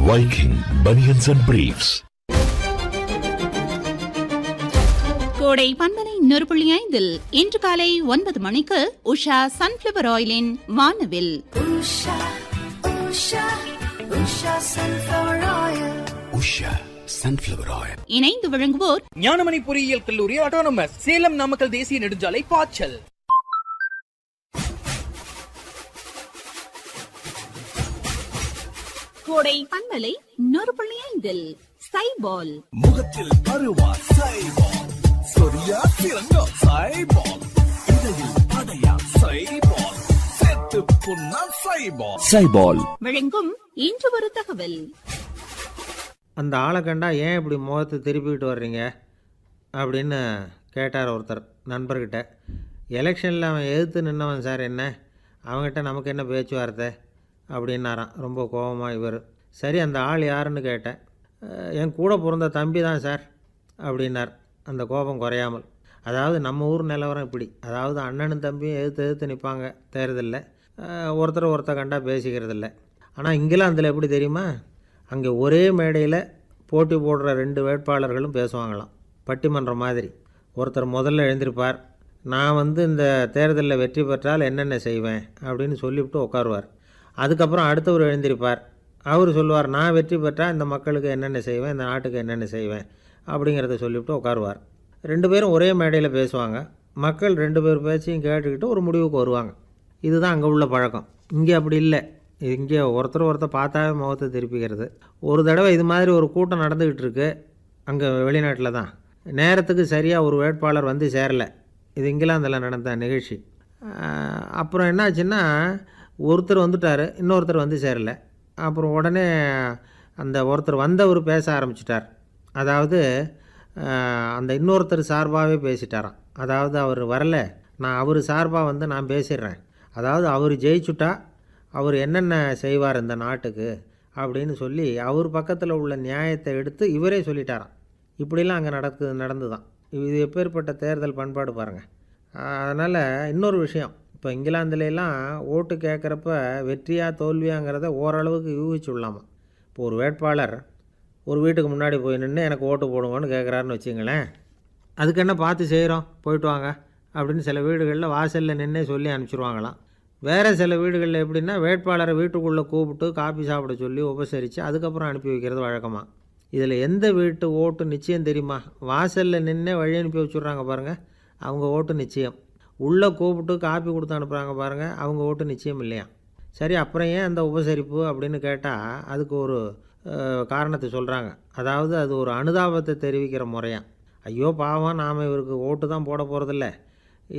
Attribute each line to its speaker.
Speaker 1: Viking Bunions and Briefs.
Speaker 2: கோடை பண்பலை நூறு புள்ளி ஐந்தில் இன்று காலை ஒன்பது மணிக்கு உஷா சன்ஃபிளவர் ஆயிலின் வானவில்
Speaker 3: Usha, Usha, Usha sunflower oil.
Speaker 4: Usha sunflower oil
Speaker 2: இணைந்து வழங்குவோர்
Speaker 5: ஞானமணி பொறியியல் கல்லூரி ஆட்டோனமஸ் சேலம் நாமக்கல் தேசிய நெடுஞ்சாலை பாய்ச்சல்
Speaker 2: கோடை பண்பலை நூறு புள்ளி ஐந்தில் சைபால்
Speaker 6: முகத்தில் அருவா சைபால் சொரியா சிறங்கா சைபால் இடையில் அடையா சைபால் செத்து புண்ணா சைபால்
Speaker 4: சைபால்
Speaker 2: வழங்கும் இன்று ஒரு தகவல்
Speaker 7: அந்த ஆளை கண்டா ஏன் இப்படி முகத்தை திருப்பிக்கிட்டு வர்றீங்க அப்படின்னு கேட்டார் ஒருத்தர் நண்பர்கிட்ட எலெக்ஷனில் அவன் எதிர்த்து நின்னவன் சார் என்ன அவங்ககிட்ட நமக்கு என்ன பேச்சுவார்த்தை அப்படின்னாராம் ரொம்ப கோபமாக இவர் சரி அந்த ஆள் யாருன்னு கேட்டேன் "அஹ், என் கூட பிறந்த தம்பி தான் சார் அப்படின்னார் அந்த கோபம் குறையாமல் அதாவது நம்ம ஊர் நிலவரம் இப்படி அதாவது அண்ணனும் தம்பியும் எதிர்த்து எதிர்த்து நிற்பாங்க தேர்தலில் ஒருத்தர் ஒருத்தர் கண்டா பேசிக்கிறதில்ல ஆனால் இங்கிலாந்தில் எப்படி தெரியுமா அங்கே ஒரே மேடையில் போட்டி போடுற ரெண்டு வேட்பாளர்களும் பேசுவாங்களாம் பட்டிமன்றம் மாதிரி ஒருத்தர் முதல்ல எழுந்திருப்பார் நான் வந்து இந்த தேர்தலில் வெற்றி பெற்றால் என்னென்ன செய்வேன் அப்படின்னு சொல்லிவிட்டு உட்காருவார் அதுக்கப்புறம் அடுத்தவர் எழுந்திருப்பார் அவர் சொல்லுவார் நான் வெற்றி பெற்றால் இந்த மக்களுக்கு என்னென்ன செய்வேன் இந்த நாட்டுக்கு என்னென்ன செய்வேன் அப்படிங்கிறத சொல்லிவிட்டு உட்காருவார் ரெண்டு பேரும் ஒரே மேடையில் பேசுவாங்க மக்கள் ரெண்டு பேர் பேச்சையும் கேட்டுக்கிட்டு ஒரு முடிவுக்கு வருவாங்க இதுதான் அங்கே உள்ள பழக்கம் இங்கே அப்படி இல்லை இங்கே ஒருத்தர் ஒருத்தர் பார்த்தாவே முகத்தை திருப்பிக்கிறது ஒரு தடவை இது மாதிரி ஒரு கூட்டம் நடந்துக்கிட்டு இருக்கு அங்கே வெளிநாட்டில் தான் நேரத்துக்கு சரியாக ஒரு வேட்பாளர் வந்து சேரலை இது இங்கிலாந்தில் நடந்த நிகழ்ச்சி ஆஹ் அப்புறம் என்னாச்சுன்னா ஒருத்தர் வந்துட்டார் இன்னொருத்தர் வந்து சேரலை அப்புறம் உடனே அந்த ஒருத்தர் வந்தவர் பேச ஆரம்பிச்சிட்டார் அதாவது ஆஹ் அந்த இன்னொருத்தர் சார்பாகவே பேசிட்டாராம் அதாவது அவர் வரல நான் அவர் சார்பாக வந்து நான் பேசிடுறேன் அதாவது அவர் ஜெயிச்சுட்டா அவர் என்னென்ன செய்வார் இந்த நாட்டுக்கு அப்படின்னு சொல்லி அவர் பக்கத்தில் உள்ள நியாயத்தை எடுத்து இவரே சொல்லிட்டாராம் இப்படிலாம் அங்கே நடக்கு நடந்து தான் இது எப்பேற்பட்ட தேர்தல் பண்பாடு பாருங்கள் அதனால் இன்னொரு விஷயம் இப்போ இங்கிலாந்துலலாம் ஓட்டு கேட்குறப்ப வெற்றியா தோல்வியாங்கிறத ஓரளவுக்கு யூகிச்சுடலாமா இப்போ ஒரு வேட்பாளர் ஒரு வீட்டுக்கு முன்னாடி போய் நின்று எனக்கு ஓட்டு போடுங்கன்னு கேட்குறாருன்னு வச்சுங்களேன் அதுக்கு என்ன பார்த்து செய்கிறோம் போயிட்டு வாங்க அப்படின்னு சில வீடுகளில் வாசலில் நின்னே சொல்லி அனுப்பிச்சிருவாங்களாம் வேறு சில வீடுகளில் எப்படின்னா வேட்பாளரை வீட்டுக்குள்ளே கூப்பிட்டு காபி சாப்பிட சொல்லி உபசரித்து அதுக்கப்புறம் அனுப்பி வைக்கிறது வழக்கமாக இதில் எந்த வீட்டு ஓட்டு நிச்சயம் தெரியுமா வாசலில் நின்னே வழி அனுப்பி வச்சுட்றாங்க பாருங்கள் அவங்க ஓட்டு நிச்சயம் உள்ளே கூப்பிட்டு காப்பி கொடுத்து அனுப்புகிறாங்க பாருங்கள் அவங்க ஓட்டு நிச்சயம் இல்லையா சரி அப்புறம் ஏன் அந்த உபசரிப்பு அப்படின்னு கேட்டால் அதுக்கு ஒரு அஹ், காரணத்தை சொல்கிறாங்க அதாவது அது ஒரு அனுதாபத்தை தெரிவிக்கிற முறையாம் ஐயோ பாவம் நாம் இவருக்கு ஓட்டு தான் போட போகிறதில்ல